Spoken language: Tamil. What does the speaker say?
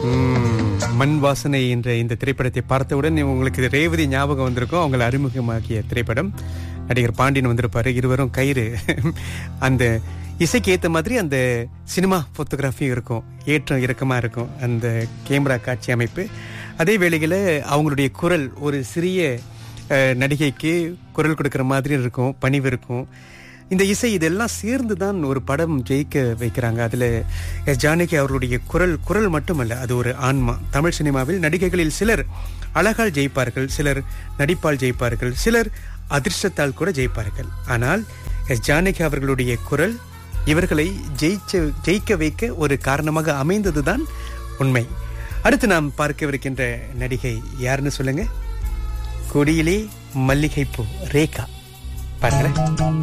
ம், மண் வாசனை என்ற இந்த திரைப்படத்தை பார்த்தவுடன் உங்களுக்கு ரேவதி ஞாபகம் வந்திருக்கும் அவங்களை அறிமுகமாக்கிய திரைப்படம் நடிகர் பாண்டியன் வந்திருப்பாரு இருவரும் கயிறு அந்த இசைக்கு ஏத்த மாதிரி அந்த சினிமா போட்டோகிராஃபி இருக்கும் ஏற்றம் இறக்கமா இருக்கும் அந்த கேமரா காட்சி அமைப்பு அதே வேளையில அவங்களுடைய குரல் ஒரு சிறிய அஹ், நடிகைக்கு குரல் கொடுக்கிற மாதிரி இருக்கும் பணிவு இருக்கும் இந்த இசை இதெல்லாம் சேர்ந்து தான் ஒரு படம் ஜெயிக்க வைக்கிறாங்க அதுல எஸ் ஜானகி அவர்களுடைய குரல் குரல் மட்டுமல்ல அது ஒரு ஆன்மா தமிழ் சினிமாவில் நடிகைகளில் சிலர் அழகால் ஜெயிப்பார்கள் சிலர் நடிப்பால் ஜெயிப்பார்கள் சிலர் அதிர்ஷ்டத்தால் கூட ஜெயிப்பார்கள் ஆனால் எஸ் ஜானகி அவர்களுடைய குரல் இவர்களை ஜெயிச்ச ஜெயிக்க வைக்க ஒரு காரணமாக அமைந்ததுதான் உண்மை அடுத்து நாம் பார்க்கவிருக்கின்ற நடிகை யாருன்னு சொல்லுங்க கொடியிலே மல்லிகைப்பூ ரேகா பாருங்களேன்